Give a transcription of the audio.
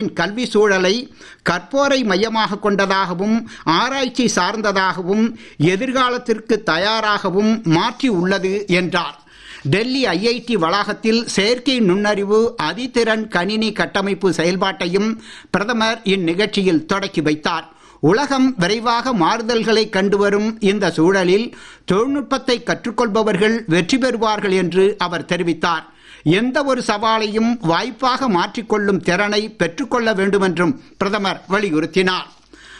நாட்டின் கல்வி சூழலை கற்போரை மையமாக கொண்டதாகவும் ஆராய்ச்சி சார்ந்ததாகவும் எதிர்காலத்திற்கு தயாராகவும் மாற்றி உள்ளது என்றார் டெல்லி ஐஐடி வளாகத்தில் செயற்கை நுண்ணறிவு அதிதிறன் கணினி கட்டமைப்பு செயல்பாட்டையும் பிரதமர் இந்நிகழ்ச்சியில் தொடக்கி வைத்தார் உலகம் விரைவாக மாறுதல்களை கண்டுவரும் இந்த சூழலில் தொழில்நுட்பத்தை கற்றுக்கொள்பவர்கள் வெற்றி பெறுவார்கள் என்று அவர் தெரிவித்தார் எந்த ஒரு சவாலையும் வாய்ப்பாக மாற்றிக்கொள்ளும் திறனை பெற்றுக்கொள்ள வேண்டும் என்றும் பிரதமர் வலியுறுத்தினார்